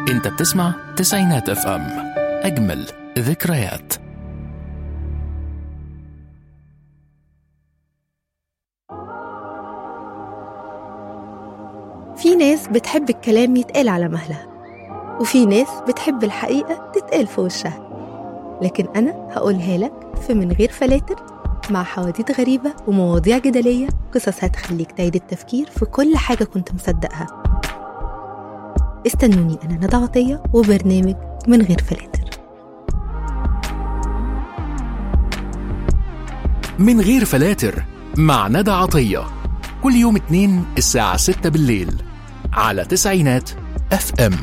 انت بتسمع تسعينات اف ام اجمل ذكريات في ناس بتحب الكلام يتقال على مهلها وفي ناس بتحب الحقيقة تتقال في وشها لكن أنا هقولها لك في من غير فلاتر مع حواديت غريبة ومواضيع جدلية قصص هتخليك تعيد التفكير في كل حاجة كنت مصدقها استنوني أنا ندى عطية وبرنامج من غير فلاتر من غير فلاتر مع ندى عطية كل يوم اتنين الساعة ستة بالليل على تسعينات اف ام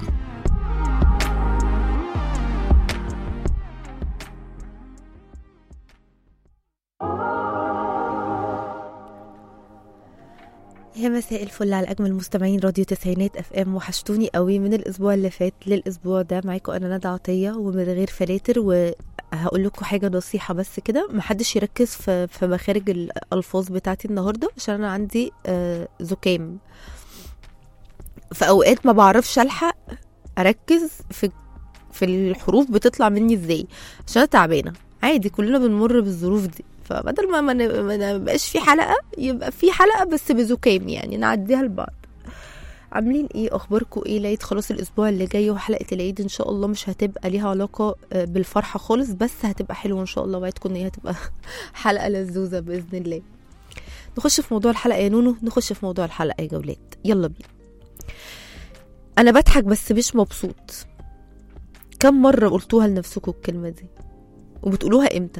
يا مساء الفل على اجمل مستمعين راديو تسعينات اف ام وحشتوني قوي من الاسبوع اللي فات للاسبوع ده معاكم انا ندى عطيه ومن غير فلاتر وهقول لكم حاجه نصيحه بس كده محدش يركز في في مخارج الالفاظ بتاعتي النهارده عشان انا عندي آه، زكام في اوقات ما بعرفش الحق اركز في في الحروف بتطلع مني ازاي عشان انا تعبانه عادي كلنا بنمر بالظروف دي فبدل ما ما ن- ما نبقاش في حلقه يبقى في حلقه بس بزكام يعني نعديها لبعض عاملين ايه اخباركم ايه العيد خلاص الاسبوع اللي جاي وحلقه العيد ان شاء الله مش هتبقى ليها علاقه آه، بالفرحه خالص بس هتبقى حلوه ان شاء الله وعدكم ان هي هتبقى حلقه لذوذه باذن الله نخش في موضوع الحلقه يا نونو نخش في موضوع الحلقه يا جولات يلا بينا انا بضحك بس مش مبسوط كم مره قلتوها لنفسكم الكلمه دي وبتقولوها امتى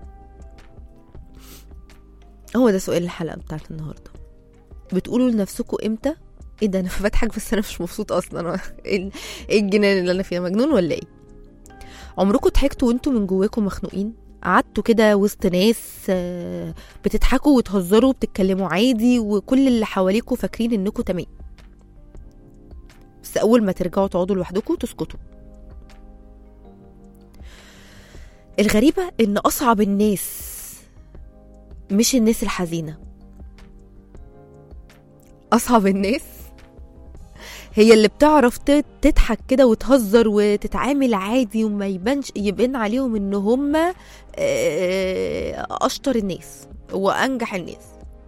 هو ده سؤال الحلقه بتاعت النهارده بتقولوا لنفسكم امتى ايه ده انا بضحك بس انا مش مبسوط اصلا ايه ال- إيه الجنان اللي انا فيها مجنون ولا ايه عمركم ضحكتوا وانتوا من جواكم مخنوقين قعدتوا كده وسط ناس آه، بتضحكوا وتهزروا وبتتكلموا عادي وكل اللي حواليكوا فاكرين انكم تمام بس اول ما ترجعوا تقعدوا لوحدكم تسكتوا الغريبة ان اصعب الناس مش الناس الحزينة أصعب الناس هي اللي بتعرف ت- تضحك كده وتهزر وتتعامل عادي وما يبانش يبان عليهم ان هم آه، اشطر الناس وانجح الناس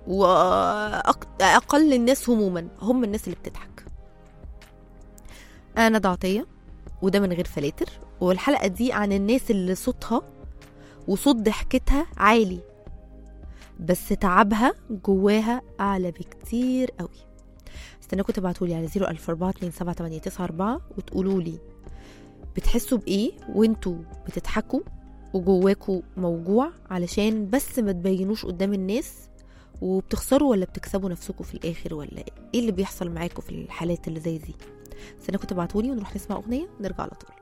واقل الناس هموما هم الناس اللي بتضحك انا ندى عطيه وده من غير فلاتر والحلقه دي عن الناس اللي صوتها وصوت ضحكتها عالي بس تعبها جواها اعلى بكتير قوي استناكم تبعتولي على 004278994 وتقولوا لي بتحسوا بايه وانتوا بتضحكوا وجواكوا موجوع علشان بس ما تبينوش قدام الناس وبتخسروا ولا بتكسبوا نفسكم في الاخر ولا ايه ايه اللي بيحصل معاكم في الحالات اللي زي دي استناكم تبعتولي ونروح نسمع اغنيه ونرجع على طول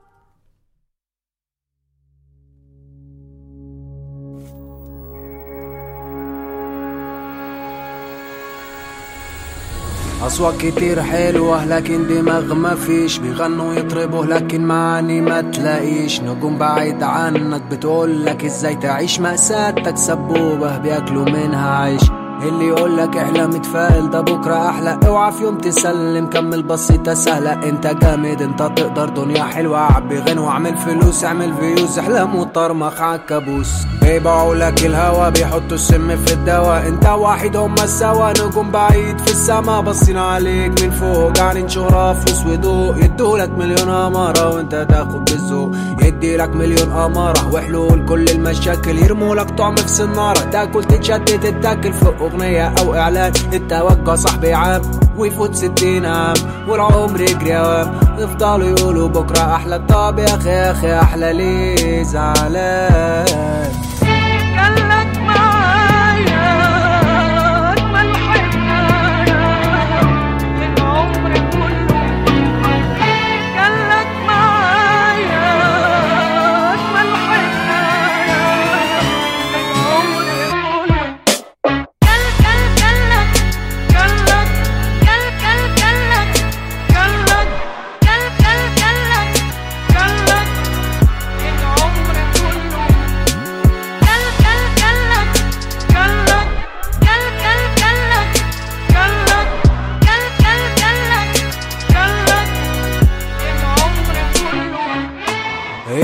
أصوات كتير حلوة لكن دماغ ما فيش بيغنوا يطربوا لكن معاني ما تلاقيش نجوم بعيد عنك بتقولك ازاي تعيش مأساتك سبوبة بياكلوا منها عيش اللي يقولك احلم اتفائل ده بكرة أحلى اوعى في يوم تسلم كمل بسيطة سهلة انت جامد انت تقدر دنيا حلوة عبي غنوة اعمل فلوس اعمل فيوز احلام وطرمخ عالكابوس بيبيعوا لك الهوا بيحطوا السم في الدواء انت واحد هما سوا نجوم بعيد في السما باصين عليك من فوق قاعدين شهرة فلوس وضوء يدولك مليون أمارة وانت تاخد بالذوق يديلك مليون أمارة وحلول كل المشاكل يرمولك طعم في سنارة تاكل تتشتت تتاكل في أغنية أو إعلان التوجع صاحبي عام ويفوت ستين عام والعمر يجري عام يفضلوا يقولوا بكرة أحلى طب يا أخي يا أخي أحلى ليه زعلان قالك معايا أجمل حكاية للعمر كله قالك معايا أجمل حكاية للعمر كله قال قال قالك قالك قال قال قالك قالك قال قال قالك قالك العمر كله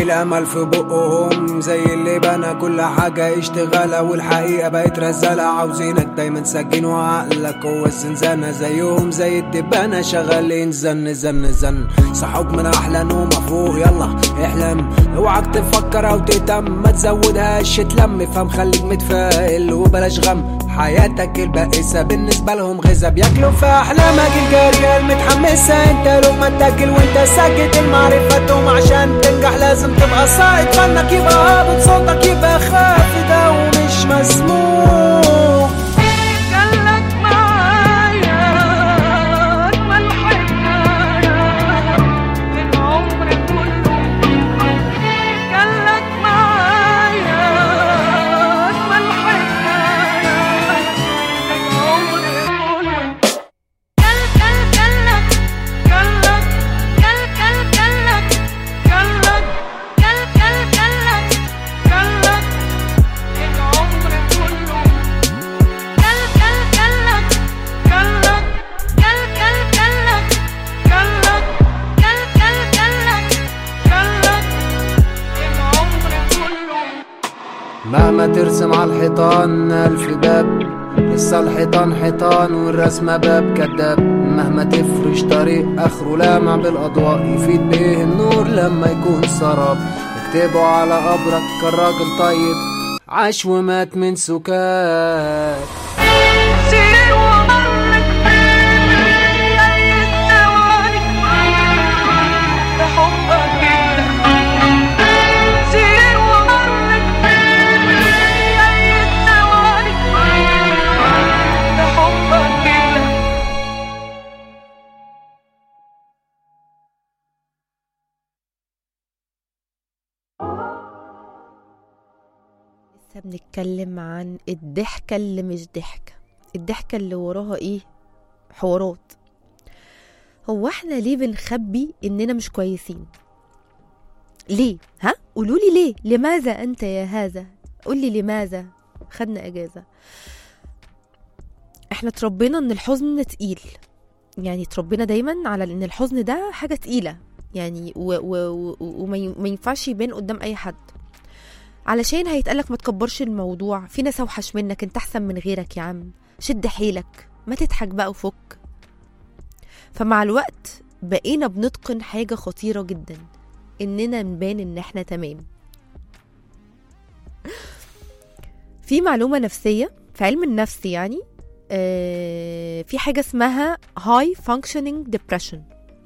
الامل في بقهم زي اللي بنى كل حاجة اشتغالة والحقيقة بقت رزالة عاوزينك دايما سجين وعقلك هو الزنزانة زيهم زي الدبانة شغالين زن زن زن صحوك من احلى نوم فوق يلا احلم اوعك تفكر او تهتم ما تزودهاش تلم فهم خليك متفائل وبلاش غم حياتك البائسة بالنسبة لهم غذا بياكلوا في أحلامك الجارية المتحمسة انت لقمة تاكل وانت ساكت المعرفة دوم عشان تنجح لازم تبقى صاعد فنك يبقى هابط صوتك يبقى خافت او مش مسموع خلك معايا أجمل حكاية للعمر كله خلك معايا أجمل حكاية للعمر كله كل كل كلك كلك كل كل كلك كلك كل كل كلك كلك للعمر كله كل كل كلك كلك كل كل كلك كلك كل كل كلك كلك للعمر كله مهما ترسم على الحيطان ألف باب لسه الحيطان حيطان والرسمة باب كداب مهما تفرش طريق آخره لامع بالأضواء يفيد بيه النور لما يكون سراب اكتبوا على قبرك كان راجل طيب عاش ومات من سكات سير ومرك أي الثواني بحبك سير ومرك أي الثواني بحبك لسه بنتكلم عن الضحكة اللي مش ضحكة الضحكة اللي وراها ايه حوارات هو احنا ليه بنخبي اننا مش كويسين ليه ها قولولي ليه لماذا انت يا هذا قولي لماذا خدنا اجازة احنا اتربينا ان الحزن تقيل يعني اتربينا دايما على ان الحزن ده حاجة تقيلة يعني و و و وما ي- ما ينفعش يبان قدام اي حد علشان هيتقالك ما تكبرش الموضوع في ناس اوحش منك انت احسن من غيرك يا عم شد حيلك ما تضحك بقى وفك فمع الوقت بقينا بنتقن حاجة خطيرة جدا اننا نبان ان احنا تمام في معلومة نفسية في علم النفس يعني آه، في حاجة اسمها high functioning depression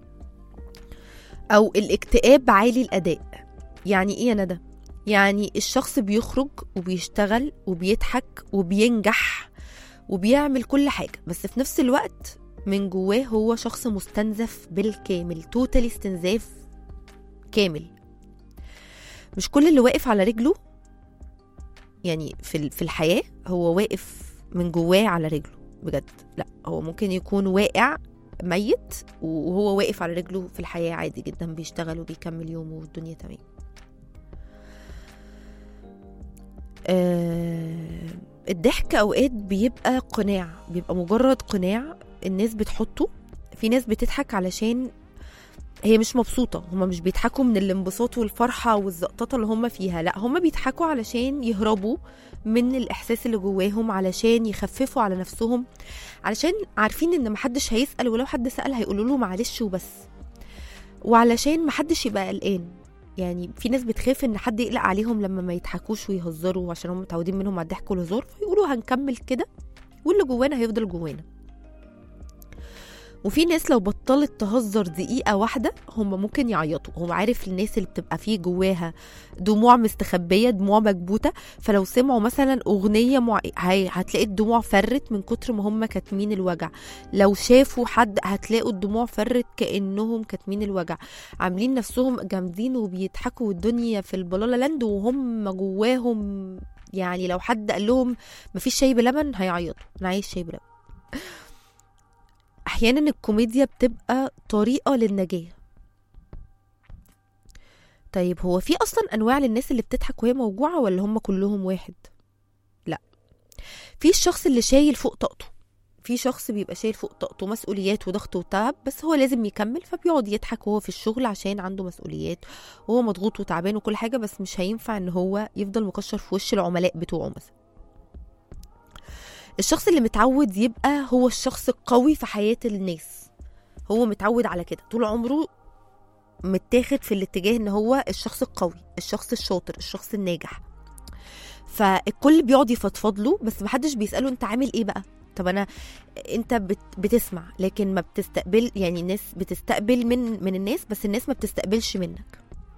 أو الاكتئاب عالي الأداء يعني إيه يا ندى؟ يعني الشخص بيخرج وبيشتغل وبيضحك وبينجح وبيعمل كل حاجة بس في نفس الوقت من جواه هو شخص مستنزف بالكامل توتالي استنزاف كامل مش كل اللي واقف على رجله يعني في ال- في الحياة هو واقف من جواه على رجله بجد لا هو ممكن يكون واقع ميت وهو واقف على رجله في الحياة عادي جدا بيشتغل وبيكمل يومه والدنيا تمام آه، الضحك اوقات بيبقى قناع بيبقى مجرد قناع الناس بتحطه في ناس بتضحك علشان هي مش مبسوطة هما مش بيضحكوا من الانبساط والفرحة والزقططة اللي هما فيها لا هما بيضحكوا علشان يهربوا من الإحساس اللي جواهم علشان يخففوا على نفسهم علشان عارفين إن محدش هيسأل ولو حد سأل هيقولوا له معلش وبس وعلشان محدش يبقى قلقان يعني في ناس بتخاف ان حد يقلق عليهم لما ما يضحكوش ويهزروا عشان هم متعودين منهم على الضحك والهزار فيقولوا هنكمل كده واللي جوانا هيفضل جوانا وفي ناس لو بطلت تهزر دقيقة واحدة هم ممكن يعيطوا هو عارف الناس اللي بتبقى فيه جواها دموع مستخبية دموع مكبوتة فلو سمعوا مثلا أغنية مع... هي... هتلاقي الدموع فرت من كتر ما هم كاتمين الوجع لو شافوا حد هتلاقوا الدموع فرت كأنهم كاتمين الوجع عاملين نفسهم جامدين وبيضحكوا والدنيا في البلالا لاند وهم جواهم يعني لو حد قال لهم مفيش شاي بلبن هيعيطوا انا عايز شاي بلبن احيانا الكوميديا بتبقى طريقه للنجاه طيب هو في اصلا انواع للناس اللي بتضحك وهي موجوعه ولا هم كلهم واحد لا في الشخص اللي شايل فوق طاقته في شخص بيبقى شايل فوق طاقته مسؤوليات وضغط وتعب بس هو لازم يكمل فبيقعد يضحك وهو في الشغل عشان عنده مسؤوليات وهو مضغوط وتعبان وكل حاجه بس مش هينفع ان هو يفضل مكشر في وش العملاء بتوعه مثلا الشخص اللي متعود يبقى هو الشخص القوي في حياه الناس هو متعود على كده طول عمره متاخد في الاتجاه ان هو الشخص القوي الشخص الشاطر الشخص الناجح فالكل بيقعد يفضفض له بس محدش بيساله انت عامل ايه بقى طب انا انت بت بتسمع لكن ما بتستقبل يعني الناس بتستقبل من من الناس بس الناس ما بتستقبلش منك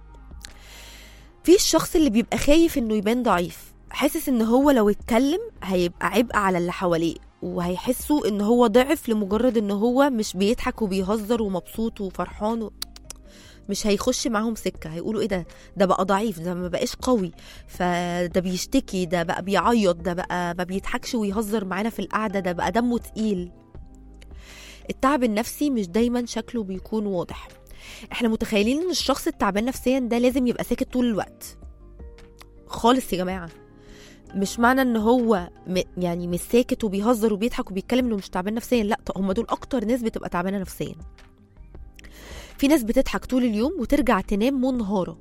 في الشخص اللي بيبقى خايف انه يبان ضعيف حاسس ان هو لو اتكلم هيبقى عبء على اللي حواليه وهيحسوا ان هو ضعف لمجرد ان هو مش بيضحك وبيهزر ومبسوط وفرحان و... مش هيخش معاهم سكه هيقولوا ايه ده ده بقى ضعيف ده ما بقاش قوي فده بيشتكي ده بقى بيعيط ده بقى ما بيضحكش ويهزر معانا في القعده ده بقى دمه تقيل التعب النفسي مش دايما شكله بيكون واضح احنا متخيلين ان الشخص التعبان نفسيا ده لازم يبقى ساكت طول الوقت خالص يا جماعه مش معنى ان هو م يعني مش ساكت وبيهزر وبيضحك وبيتكلم انه مش تعبان نفسيا لا طب هم دول اكتر ناس بتبقى تعبانه نفسيا في ناس بتضحك طول اليوم وترجع تنام منهارة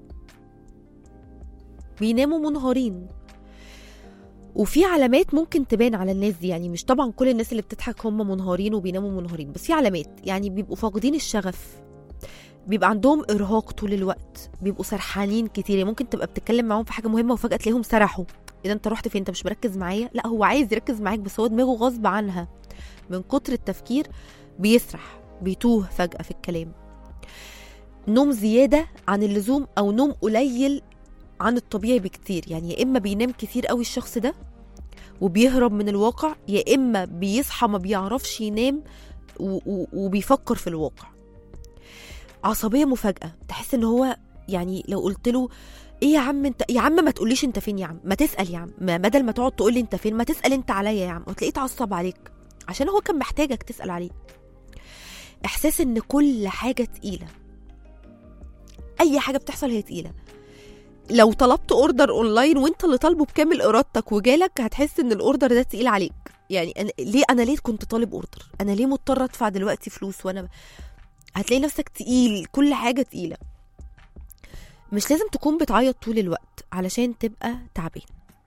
بيناموا منهارين وفي علامات ممكن تبان على الناس دي يعني مش طبعا كل الناس اللي بتضحك هم منهارين وبيناموا منهارين بس في علامات يعني بيبقوا فاقدين الشغف بيبقى عندهم ارهاق طول الوقت بيبقوا سرحانين كتير يعني ممكن تبقى بتتكلم معاهم في حاجه مهمه وفجاه تلاقيهم سرحوا اذا انت رحت فين انت مش مركز معايا لا هو عايز يركز معاك بس هو دماغه غصب عنها من كتر التفكير بيسرح بيتوه فجاه في الكلام نوم زياده عن اللزوم او نوم قليل عن الطبيعي بكتير يعني يا اما بينام كتير قوي الشخص ده وبيهرب من الواقع يا اما بيصحى ما بيعرفش ينام و- و- وبيفكر في الواقع عصبيه مفاجاه تحس ان هو يعني لو قلت له ايه يا عم انت يا عم ما تقوليش انت فين يا عم ما تسال يا عم ما بدل ما تقعد تقول لي انت فين ما تسال انت عليا يا عم وتلاقيه اتعصب عليك عشان هو كان محتاجك تسال عليه احساس ان كل حاجه تقيله اي حاجه بتحصل هي تقيله لو طلبت اوردر اونلاين وانت اللي طالبه بكامل ارادتك وجالك هتحس ان الاوردر ده تقيل عليك يعني أنا ليه انا ليه كنت طالب اوردر انا ليه مضطر ادفع دلوقتي فلوس وانا هتلاقي نفسك تقيل كل حاجه تقيله مش لازم تكون بتعيط طول الوقت علشان تبقى تعبان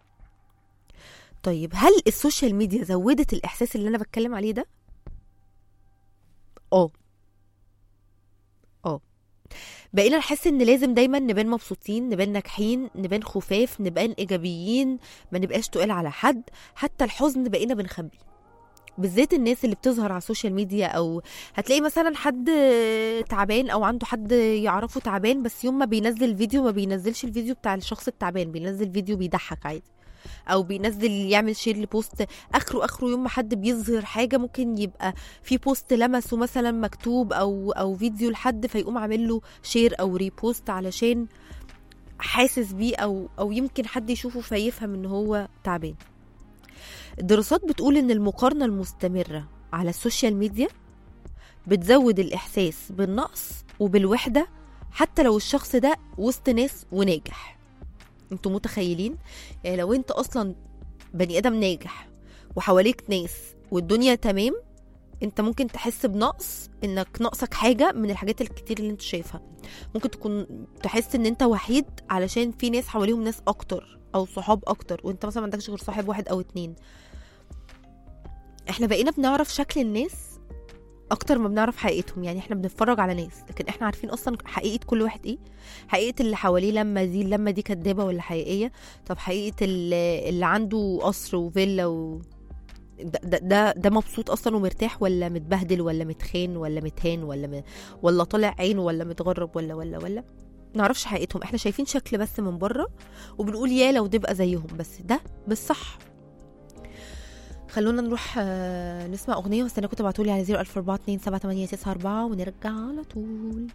طيب هل السوشيال ميديا زودت الاحساس اللي انا بتكلم عليه ده اه اه بقينا نحس ان لازم دايما نبان مبسوطين نبان ناجحين نبان خفاف نبان ايجابيين ما نبقاش تقال على حد حتى الحزن بقينا بنخبيه بالذات الناس اللي بتظهر على السوشيال ميديا او هتلاقي مثلا حد تعبان او عنده حد يعرفه تعبان بس يوم ما بينزل فيديو ما بينزلش الفيديو بتاع الشخص التعبان بينزل فيديو بيضحك عادي او بينزل يعمل شير لبوست اخره اخره يوم ما حد بيظهر حاجه ممكن يبقى في بوست لمسه مثلا مكتوب او او فيديو لحد فيقوم عامل له شير او ريبوست علشان حاسس بيه او او يمكن حد يشوفه فيفهم ان هو تعبان الدراسات بتقول ان المقارنه المستمره على السوشيال ميديا بتزود الاحساس بالنقص وبالوحده حتى لو الشخص ده وسط ناس وناجح انتوا متخيلين يعني لو انت اصلا بني ادم ناجح وحواليك ناس والدنيا تمام انت ممكن تحس بنقص انك ناقصك حاجه من الحاجات الكتير اللي انت شايفها ممكن تكون تحس ان انت وحيد علشان في ناس حواليهم ناس اكتر او صحاب اكتر وانت مثلا ما عندكش غير صاحب واحد او اتنين احنا بقينا بنعرف شكل الناس اكتر ما بنعرف حقيقتهم يعني احنا بنتفرج على ناس لكن احنا عارفين اصلا حقيقه كل واحد ايه حقيقه اللي حواليه لما دي اللمه دي كدابه ولا حقيقيه طب حقيقه اللي, اللي عنده قصر وفيلا و ده, ده, ده, ده مبسوط اصلا ومرتاح ولا متبهدل ولا متخان ولا متهان ولا م... ولا طالع عين ولا متغرب ولا ولا ولا نعرفش حقيقتهم احنا شايفين شكل بس من بره وبنقول يا لو نبقى زيهم بس ده بالصح خلونا نروح آه، نسمع اغنيه واستناكم تبعتولي على 004278994 ونرجع على طول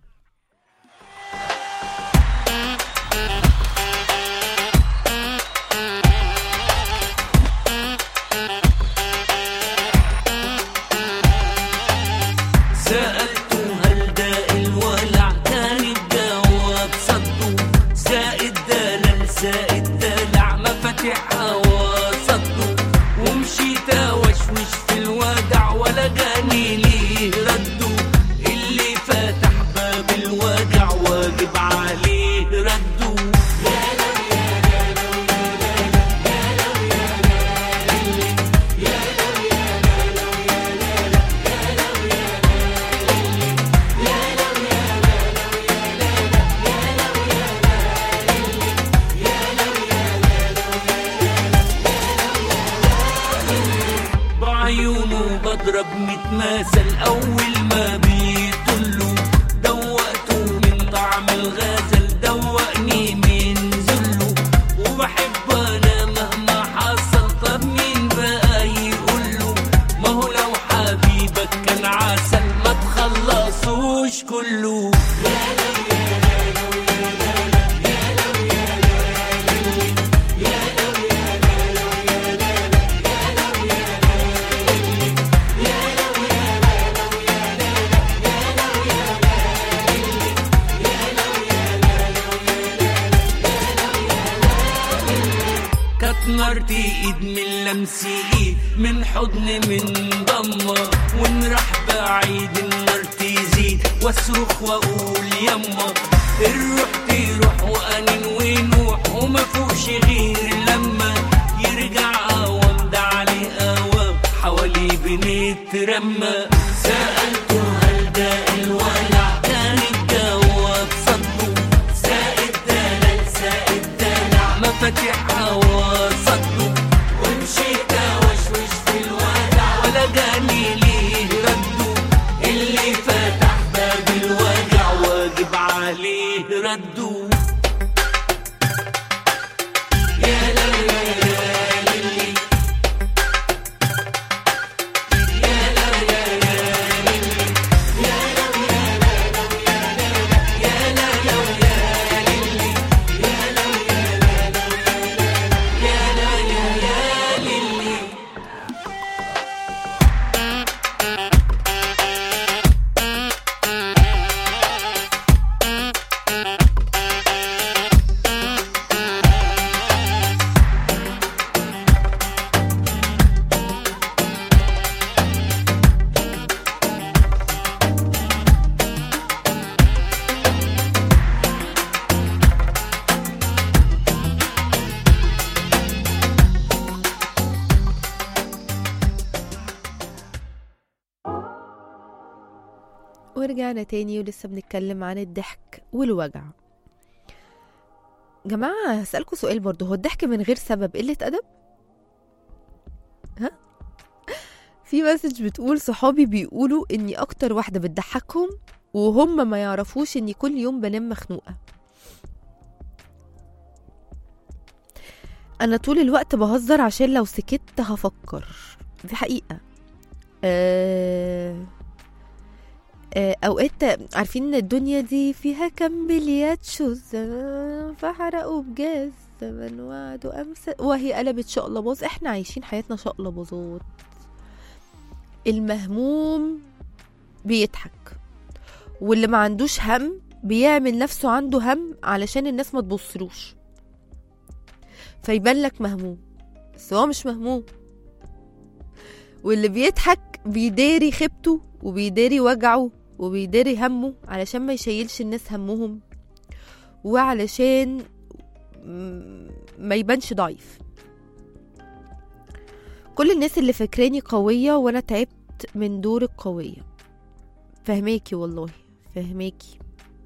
سألته هل داء الولع كان الجواب صدوا زائد دلال زائد دلع مفاتيح هوا صدوا ومشيت اوشوش في الورق ميت مثل أول ما بيطلوا دوقته من طعم الغزل دوقني من ذله وبحب أنا مهما حصل طب مين بقى يقوله ما هو لو حبيبك كان عسل ما تخلصوش كله كانت مرتي ايد من لمسي ايد من حضن من ضمة ونروح بعيد النار تزيد واصرخ واقول يما الروح تروح وانين ونوح وما فوقش غير لما يرجع قوام ده عليه قوام حوالي بنترمى سألته هل ده الولع كان الجواب صدقه زائد دلال زائد دلع مفاتيحها وصدقه ومشيت وشوش في الودع ولا جاني ليه رده اللي فتح باب الوجع واجب عليه رده يا لا لا يا للي يا لا يا يا للي يا لا يا لا يا لا يا لا يا يا للي يا لا يا لا يا لا يا يا للي ورجعنا تاني ولسه بنتكلم عن الضحك والوجع جماعة هسألكوا سؤال برضو هو الضحك من غير سبب قلة أدب؟ ها؟ في مسج بتقول صحابي بيقولوا إني أكتر واحدة بتضحكهم وهم ما يعرفوش إني كل يوم بنام مخنوقة أنا طول الوقت بهزر عشان لو سكت هفكر دي حقيقة أه آه، اوقات عارفين ان الدنيا دي فيها كم بليات شو الزمان فحرقوا بجاز زمن وعدوا امس وهي قلبت شقلباظ احنا عايشين حياتنا شقلباظات المهموم بيضحك واللي ما عندوش هم بيعمل نفسه عنده هم علشان الناس ما تبصلوش فيبان لك مهموم بس هو مش مهموم واللي بيضحك بيداري خيبته وبيداري وجعه وبيداري همه علشان ما يشيلش الناس همهم وعلشان م- ما يبانش ضعيف كل الناس اللي فاكراني قوية وانا تعبت من دور القوية فهماكي والله فهماكي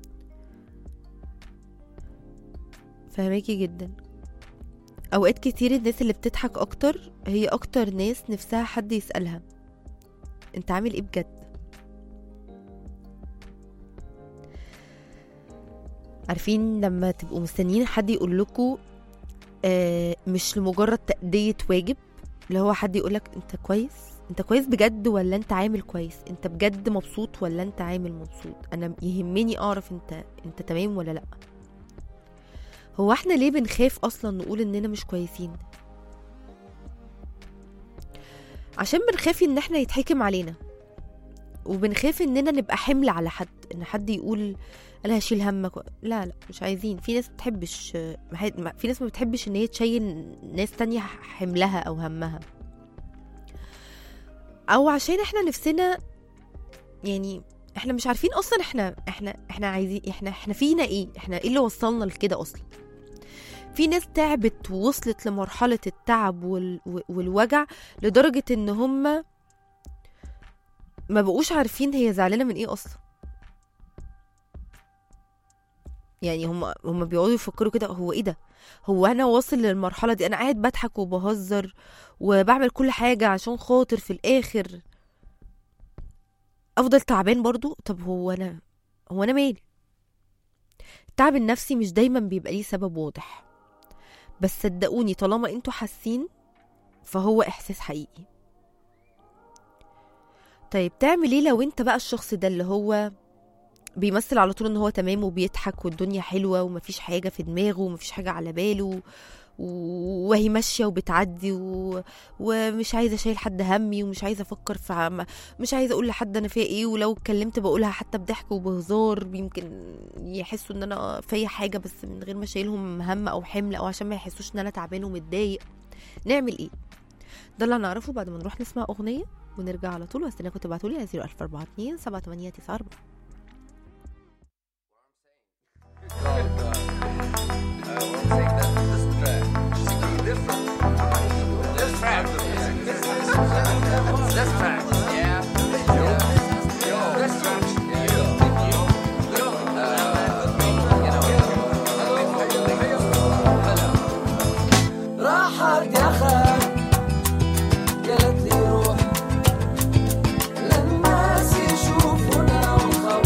فهماكي جدا اوقات كتير الناس اللي بتضحك اكتر هي اكتر ناس نفسها حد يسألها انت عامل ايه بجد عارفين لما تبقوا مستنيين حد يقول لكم آه مش لمجرد تأدية واجب اللي هو حد يقولك انت كويس انت كويس بجد ولا انت عامل كويس انت بجد مبسوط ولا انت عامل مبسوط انا يهمني اعرف انت انت تمام ولا لا هو احنا ليه بنخاف اصلا نقول اننا مش كويسين عشان بنخاف ان احنا يتحكم علينا وبنخاف اننا نبقى حمل على حد ان حد يقول انا هشيل همك لا لا مش عايزين في ناس بتحبش في ناس ما بتحبش ان هي تشيل ناس تانية حملها او همها او عشان احنا نفسنا يعني احنا مش عارفين اصلا احنا احنا احنا عايزين احنا احنا فينا ايه احنا ايه اللي وصلنا لكده اصلا في ناس تعبت ووصلت لمرحلة التعب وال... والوجع لدرجة ان هم ما بقوش عارفين هي زعلانة من ايه اصلا يعني هم هم بيقعدوا يفكروا كده هو ايه ده هو انا واصل للمرحله دي انا قاعد بضحك وبهزر وبعمل كل حاجه عشان خاطر في الاخر افضل تعبان برضو طب هو انا هو انا مالي التعب النفسي مش دايما بيبقى ليه سبب واضح بس صدقوني طالما انتوا حاسين فهو احساس حقيقي طيب تعمل ايه لو انت بقى الشخص ده اللي هو بيمثل على طول ان هو تمام وبيضحك والدنيا حلوه ومفيش حاجه في دماغه ومفيش حاجه على باله و- وهي ماشيه وبتعدي و... ومش عايزه اشيل حد همي ومش عايزه افكر في عم... مش عايزه اقول لحد انا فيا ايه ولو اتكلمت بقولها حتى بضحك وبهزار يمكن يحسوا ان انا فيا حاجه بس من غير ما اشيلهم هم او حمل او عشان ما يحسوش ان انا تعبان ومتضايق نعمل ايه ده اللي هنعرفه بعد ما نروح نسمع اغنيه ونرجع على طول واستناكم تبعتوا لي على 00442 7894 راحت يا خال قالت لي روح للناس يشوفونا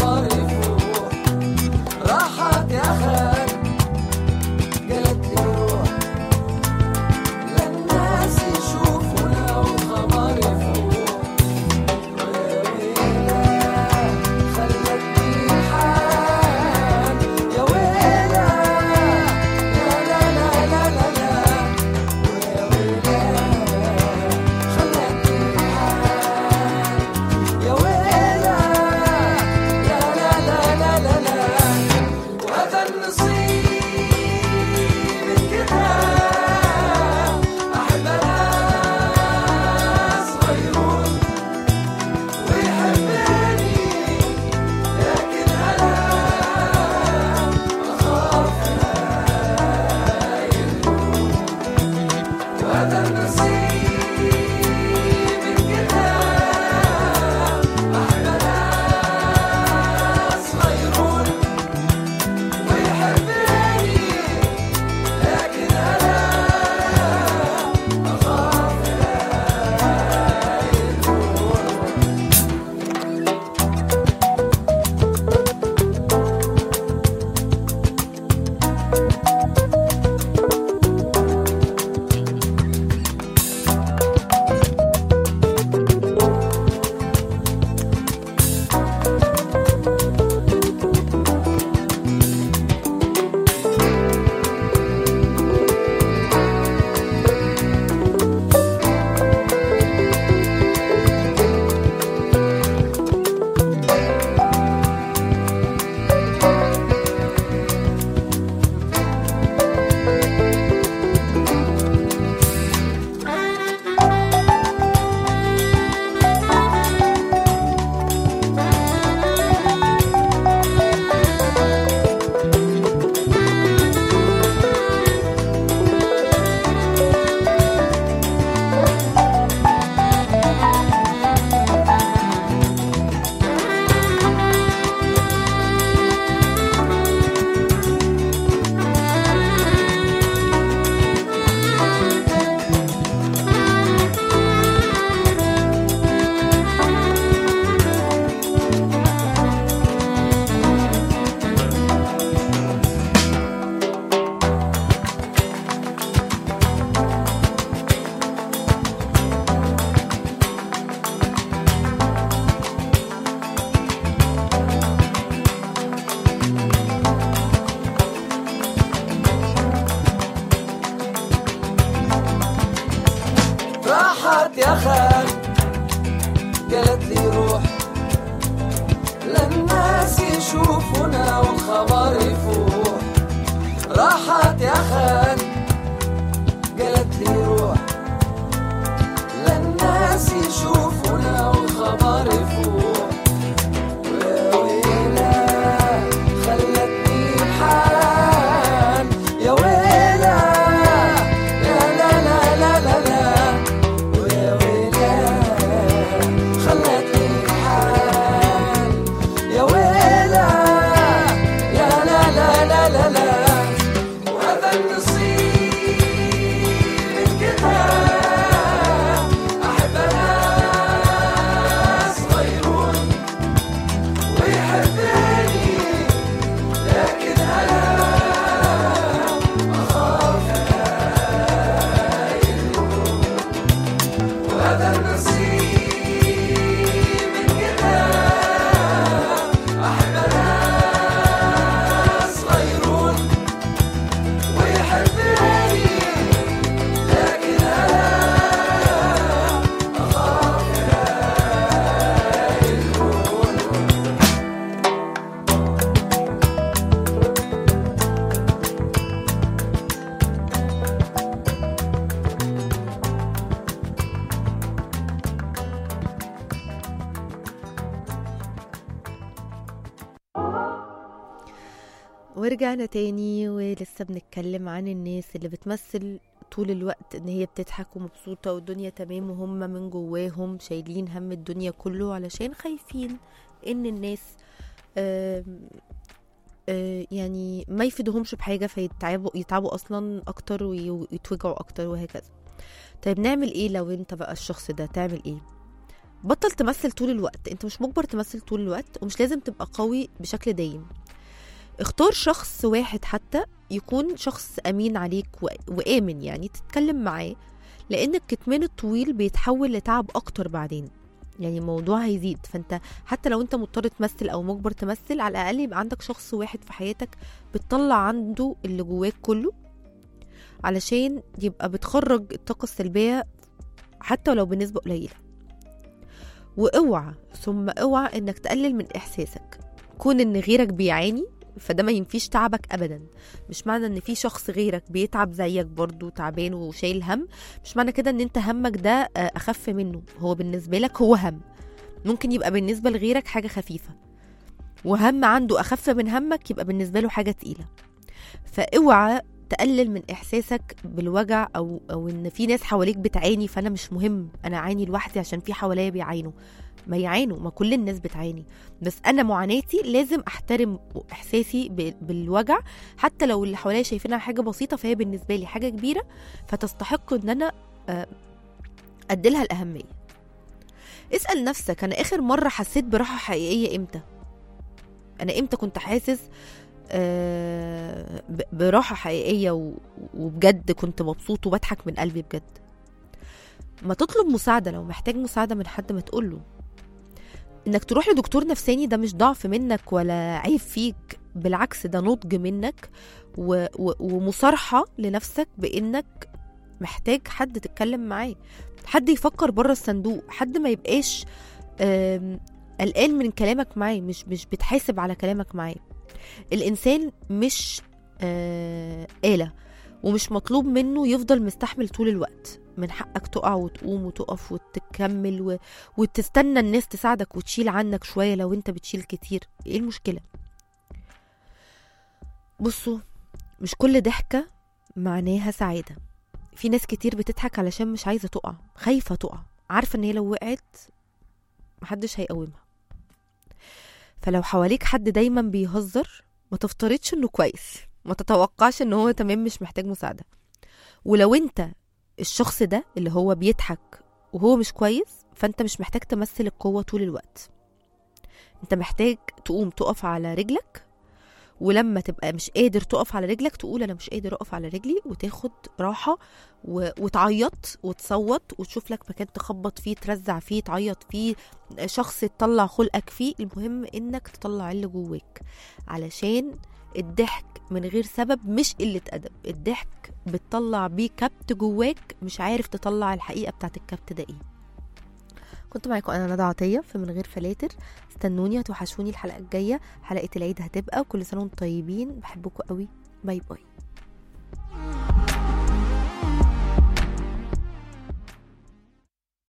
ورجعنا تاني ولسه بنتكلم عن الناس اللي بتمثل طول الوقت ان هي بتضحك ومبسوطة والدنيا تمام وهم من جواهم شايلين هم الدنيا كله علشان خايفين ان الناس آم، آه، يعني ما يفيدهمش بحاجة فيتعبوا يتعبوا اصلا اكتر وي- ويتوجعوا اكتر وهكذا طيب نعمل ايه لو انت بقى الشخص ده تعمل ايه بطل تمثل طول الوقت انت مش مجبر تمثل طول الوقت ومش لازم تبقى قوي بشكل دايم اختار شخص واحد حتى يكون شخص امين عليك و... وامن يعني تتكلم معاه لان الكتمان الطويل بيتحول لتعب اكتر بعدين يعني الموضوع هيزيد فانت حتى لو انت مضطر تمثل او مجبر تمثل على الاقل يبقى عندك شخص واحد في حياتك بتطلع عنده اللي جواك كله علشان يبقى بتخرج الطاقة السلبية حتى ولو بنسبة قليلة واوعى ثم اوعى انك تقلل من احساسك كون ان غيرك بيعاني فده ما ينفيش تعبك ابدا مش معنى ان في شخص غيرك بيتعب زيك برضو تعبان وشايل هم مش معنى كده ان انت همك ده آه، اخف منه هو بالنسبه لك هو هم ممكن يبقى بالنسبه لغيرك حاجه خفيفه وهم عنده اخف من همك يبقى بالنسبه له حاجه تقيله فاوعى تقلل من احساسك بالوجع او او ان في ناس حواليك بتعاني فانا مش مهم انا اعاني لوحدي عشان في حواليا بيعانوا ما يعانوا ما كل الناس بتعاني بس انا معاناتي لازم احترم احساسي ب- بالوجع حتى لو اللي حواليا شايفينها حاجه بسيطه فهي بالنسبه لي حاجه كبيره فتستحق ان انا آه، اديلها الاهميه اسال نفسك انا اخر مره حسيت براحه حقيقيه امتى انا امتى كنت حاسس آه، ب- براحه حقيقيه و- وبجد كنت مبسوط وبضحك من قلبي بجد ما تطلب مساعده لو محتاج مساعده من حد ما تقوله انك تروح لدكتور نفساني ده مش ضعف منك ولا عيب فيك بالعكس ده نضج منك و... و... ومصارحة لنفسك بانك محتاج حد تتكلم معاه حد يفكر بره الصندوق حد ما يبقاش آم، قلقان من كلامك معاه مش مش بتحاسب على كلامك معاه الانسان مش آه، آلة ومش مطلوب منه يفضل مستحمل طول الوقت من حقك تقع وتقوم وتقف وتكمل و... وتستنى الناس تساعدك وتشيل عنك شوية لو انت بتشيل كتير ايه المشكلة بصوا مش كل ضحكة معناها سعادة في ناس كتير بتضحك علشان مش عايزة تقع خايفة تقع عارفة ان هي لو وقعت محدش هيقومها فلو حواليك حد دايما بيهزر ما تفترضش انه كويس ما تتوقعش ان هو تمام مش محتاج مساعدة ولو انت الشخص ده اللي هو بيضحك وهو مش كويس فانت مش محتاج تمثل القوة طول الوقت انت محتاج تقوم تقف على رجلك ولما تبقى مش قادر تقف على رجلك تقول انا مش قادر اقف على رجلي وتاخد راحة و... وتعيط وتصوت وتشوف لك مكان تخبط فيه ترزع فيه تعيط فيه شخص تطلع خلقك فيه المهم انك تطلع اللي جواك علشان الضحك من غير سبب مش قلة أدب الضحك بتطلع بيه كبت جواك مش عارف تطلع الحقيقة بتاعت الكبت ده ايه كنت معاكم انا ندى عطيه في من غير فلاتر استنوني هتوحشوني الحلقه الجايه حلقه العيد هتبقى وكل سنه وانتم طيبين بحبكم قوي باي باي